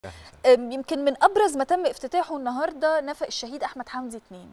يمكن من ابرز ما تم افتتاحه النهارده نفق الشهيد احمد حمدي 2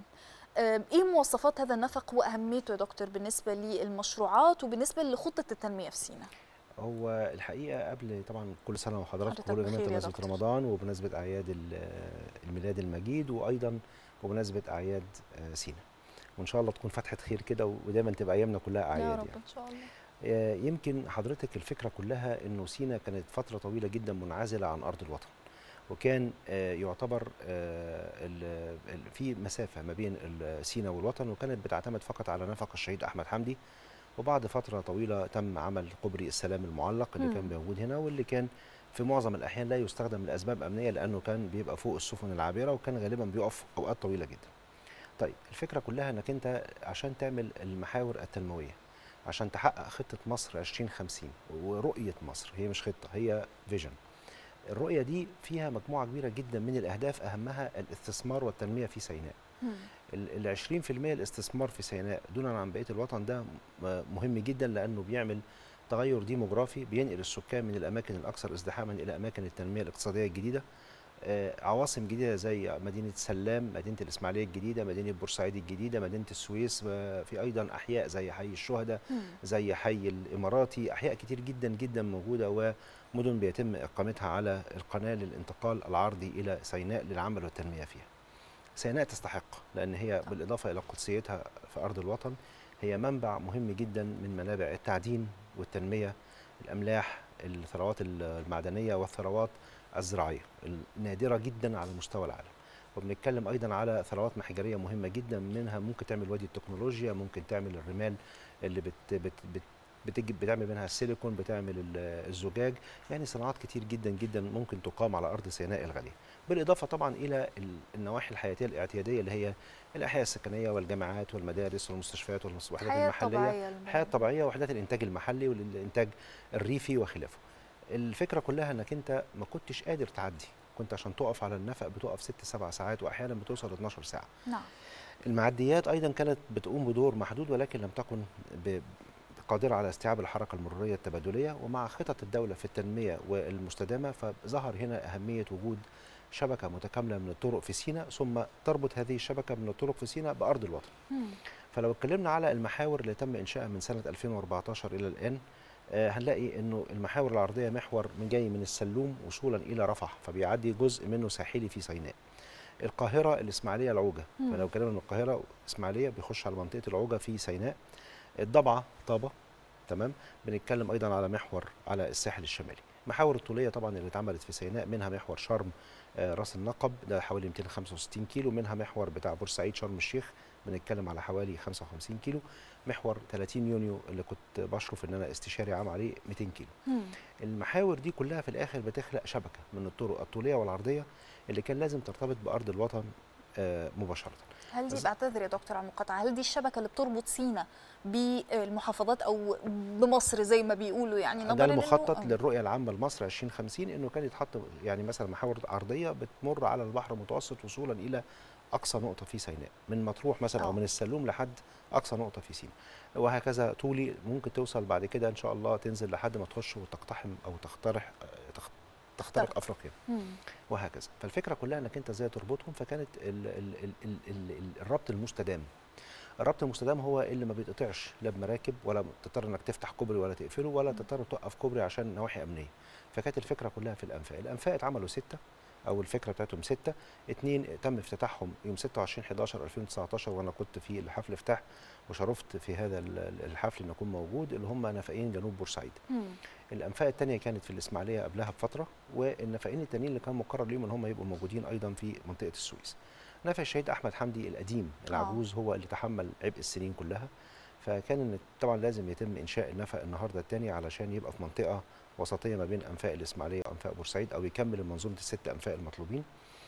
ايه مواصفات هذا النفق واهميته يا دكتور بالنسبه للمشروعات وبالنسبه لخطه التنميه في سيناء هو الحقيقه قبل طبعا كل سنه وحضراتكم حضرتك كل بخير يا بمناسبه دكتور. رمضان وبمناسبه اعياد ال- الميلاد المجيد وايضا وبمناسبه اعياد آه، سينا وان شاء الله تكون فتحه خير كده ودايما تبقى ايامنا كلها يا اعياد رب يعني. ان شاء الله آه، يمكن حضرتك الفكره كلها انه سينا كانت فتره طويله جدا منعزله عن ارض الوطن وكان آه، يعتبر آه، ال- ال- في مسافه ما بين ال- سينا والوطن وكانت بتعتمد فقط على نفق الشهيد احمد حمدي وبعد فتره طويله تم عمل كوبري السلام المعلق اللي كان مم. موجود هنا واللي كان في معظم الاحيان لا يستخدم لاسباب امنيه لانه كان بيبقى فوق السفن العابره وكان غالبا بيقف اوقات طويله جدا. طيب الفكره كلها انك انت عشان تعمل المحاور التنمويه عشان تحقق خطه مصر 2050 ورؤيه مصر هي مش خطه هي فيجن. الرؤيه دي فيها مجموعه كبيره جدا من الاهداف اهمها الاستثمار والتنميه في سيناء. مم. ال ال 20% الاستثمار في سيناء دونا عن بقيه الوطن ده م- مهم جدا لانه بيعمل تغير ديموغرافي بينقل السكان من الاماكن الاكثر ازدحاما الى اماكن التنميه الاقتصاديه الجديده آه، عواصم جديده زي مدينه سلام مدينه الاسماعيليه الجديده مدينه بورسعيد الجديده مدينه السويس آه، في ايضا احياء زي حي الشهداء مم. زي حي الاماراتي احياء كتير جدا جدا موجوده ومدن بيتم اقامتها على القناه للانتقال العرضي الى سيناء للعمل والتنميه فيها. سيناء تستحق لان هي طبعا. بالاضافه الى قدسيتها في ارض الوطن هي منبع مهم جدا من منابع التعدين والتنميه الاملاح الثروات المعدنيه والثروات الزراعيه النادره جدا على مستوى العالم. وبنتكلم ايضا على ثروات محجريه مهمه جدا منها ممكن تعمل وادي التكنولوجيا ممكن تعمل الرمال اللي بت بت بت بتجي بتعمل منها السيليكون بتعمل ال- الزجاج يعني صناعات كتير جدا جدا ممكن تقام على ارض سيناء الغاليه بالاضافه طبعا الى ال- النواحي الحياتيه الاعتياديه اللي هي الاحياء السكنيه والجامعات والمدارس والمستشفيات والوحدات الحياه المحليه الطبيعيه الحياه الطبيعيه وحدات الانتاج المحلي والانتاج الريفي وخلافه الفكره كلها انك انت ما كنتش قادر تعدي كنت عشان تقف على النفق بتقف ست سبع ساعات واحيانا بتوصل 12 ساعه نعم المعديات ايضا كانت بتقوم بدور محدود ولكن لم تكن ب- قادرة على استيعاب الحركة المرورية التبادلية ومع خطط الدولة في التنمية والمستدامة فظهر هنا أهمية وجود شبكة متكاملة من الطرق في سيناء ثم تربط هذه الشبكة من الطرق في سيناء بأرض الوطن مم. فلو اتكلمنا على المحاور اللي تم إنشائها من سنة 2014 إلى الآن آه، هنلاقي انه المحاور العرضيه محور من جاي من السلوم وصولا الى رفح فبيعدي جزء منه ساحلي في سيناء القاهره الاسماعيليه العوجه مم. فلو اتكلمنا من القاهره اسماعيليه بيخش على منطقه العوجه في سيناء الضبعه طابه تمام بنتكلم ايضا على محور على الساحل الشمالي محاور الطوليه طبعا اللي اتعملت في سيناء منها محور شرم آه، راس النقب ده حوالي 265 كيلو منها محور بتاع بورسعيد شرم الشيخ بنتكلم على حوالي 55 كيلو محور 30 يونيو اللي كنت بشرف ان انا استشاري عام عليه 200 كيلو مم. المحاور دي كلها في الاخر بتخلق شبكه من الطرق الطوليه والعرضيه اللي كان لازم ترتبط بارض الوطن آه، مباشره هل دي بس- بعتذر يا دكتور على المقاطعه هل دي الشبكه اللي بتربط سينا بالمحافظات او بمصر زي ما بيقولوا يعني ده نظرا لأنه- المخطط آه. للرؤيه العامه لمصر 2050 انه كان يتحط يعني مثلا محاور عرضيه بتمر على البحر المتوسط وصولا الى اقصى نقطه في سيناء من مطروح مثلا او آه. من السلوم لحد اقصى نقطه في سيناء وهكذا طولي ممكن توصل بعد كده ان شاء الله تنزل لحد ما تخش وتقتحم او تقترح آه، تخ- تخترق تخترق. افريقيا مم. وهكذا فالفكره كلها انك انت ازاي تربطهم فكانت ال ال ال ال ال ال الربط المستدام الربط المستدام هو اللي ما بيتقطعش لا بمراكب ولا تضطر انك تفتح كوبري ولا تقفله ولا تضطر توقف كوبري عشان نواحي امنيه فكانت الفكره كلها في الانفاق الانفاق اتعملوا سته او الفكره بتاعتهم سته اثنين تم افتتاحهم يوم 26 11 2019 وانا كنت في الحفل افتتاح وشرفت في هذا ال- ال- الحفل ان اكون موجود اللي هم نفقين جنوب بورسعيد مم. الانفاق الثانيه كانت في الاسماعيليه قبلها بفتره والنفقين التانيين اللي كان مقرر ليهم ان هم يبقوا موجودين ايضا في منطقه السويس نفق الشهيد احمد حمدي القديم العجوز هو اللي تحمل عبء السنين كلها فكان إن طبعا لازم يتم انشاء النفق النهارده الثاني علشان يبقى في منطقه وسطيه ما بين انفاق الاسماعيليه وانفاق بورسعيد او يكمل منظومه الست انفاق المطلوبين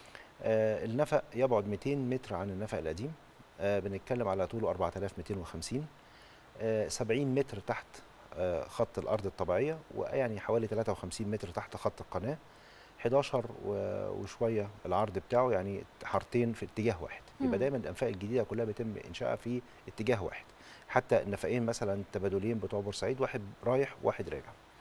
آه النفق يبعد 200 متر عن النفق القديم آه بنتكلم على طوله 4250 آه 70 متر تحت آه، خط الارض الطبيعيه ويعني حوالي 53 متر تحت خط القناه 11 و- وشويه العرض بتاعه يعني حارتين في اتجاه واحد مم. يبقى دايما الانفاق الجديده كلها بيتم انشائها في اتجاه واحد حتى النفقين مثلا التبادلين بتوع بورسعيد واحد رايح واحد راجع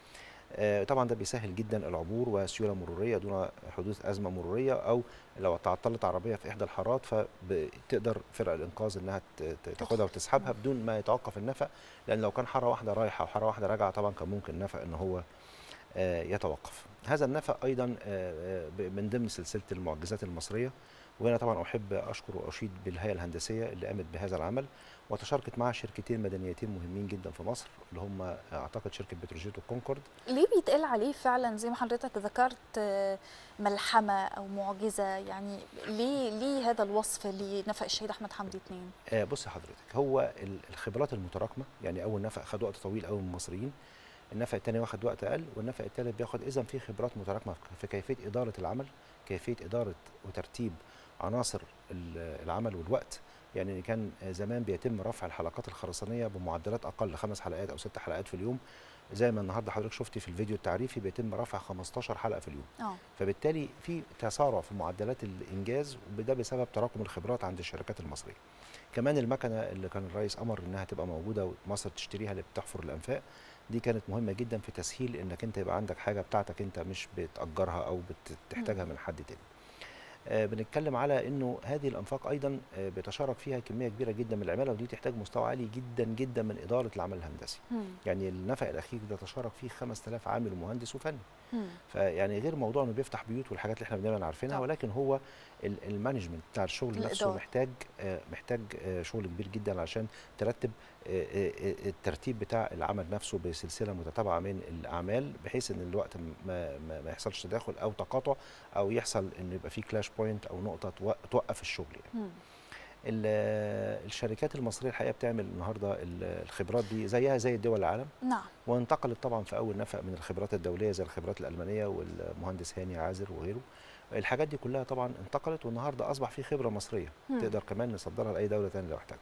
آه، طبعا ده بيسهل جدا العبور وسيوله مروريه دون حدوث ازمه مروريه او لو تعطلت عربيه في احدى الحارات فبتقدر فرق الانقاذ انها ت- ت- تاخدها وتسحبها بدون ما يتوقف النفق لان لو كان حاره واحده رايحه وحاره واحده راجعه طبعا كان ممكن النفق ان هو آه، يتوقف هذا النفق ايضا آه، آه، ب- من ضمن سلسله المعجزات المصريه وهنا طبعا احب اشكر واشيد بالهيئه الهندسيه اللي قامت بهذا العمل وتشاركت معها شركتين مدنيتين مهمين جدا في مصر اللي هم اعتقد شركه بتروجيت وكونكورد ليه بيتقال عليه فعلا زي ما حضرتك ذكرت آه، ملحمه او معجزه يعني ليه ليه هذا الوصف لنفق الشهيد احمد حمدي اثنين آه، بص حضرتك هو ال- الخبرات المتراكمه يعني اول نفق خد وقت طويل قوي من المصريين النفق الثاني واخد وقت اقل والنفق الثالث بياخد اذا في خبرات متراكمه في كيفيه اداره العمل كيفيه اداره وترتيب عناصر ال- العمل والوقت يعني كان زمان بيتم رفع الحلقات الخرسانيه بمعدلات اقل خمس حلقات او ست حلقات في اليوم زي ما النهارده حضرتك شفتي في الفيديو التعريفي بيتم رفع 15 حلقه في اليوم اه فبالتالي في تسارع في معدلات الانجاز وده بسبب تراكم الخبرات عند الشركات المصريه كمان المكنه اللي كان الرئيس امر انها تبقى موجوده ومصر تشتريها اللي بتحفر الانفاق دي كانت مهمه جدا في تسهيل انك انت يبقى عندك حاجه بتاعتك انت مش بتاجرها او بتحتاجها من حد تاني آه، بنتكلم على انه هذه الانفاق ايضا آه، بيتشارك فيها كميه كبيره جدا من العماله ودي تحتاج مستوى عالي جدا جدا من اداره العمل الهندسي مم. يعني النفق الاخير ده تشارك فيه 5000 عامل ومهندس وفني مم. فيعني غير موضوع انه بيفتح بيوت والحاجات اللي احنا دايما عارفينها طبعا. ولكن هو ال- المانجمنت بتاع الشغل نفسه الإدارة. محتاج آه، محتاج آه، شغل كبير جدا عشان ترتب آه، آه، آه، الترتيب بتاع العمل نفسه بسلسله متتابعه من الاعمال بحيث ان الوقت ما ما, ما يحصلش تداخل او تقاطع او يحصل ان يبقى في كلاش بوينت او نقطه تو- توقف الشغل يعني. مم. ال- الشركات المصريه الحقيقه بتعمل النهارده ال- الخبرات دي زيها زي دول العالم نعم وانتقلت طبعا في اول نفق من الخبرات الدوليه زي الخبرات الالمانيه والمهندس هاني عازر وغيره الحاجات دي كلها طبعا انتقلت والنهارده اصبح في خبره مصريه مم. تقدر كمان نصدرها لاي دوله ثانيه لو احتاجت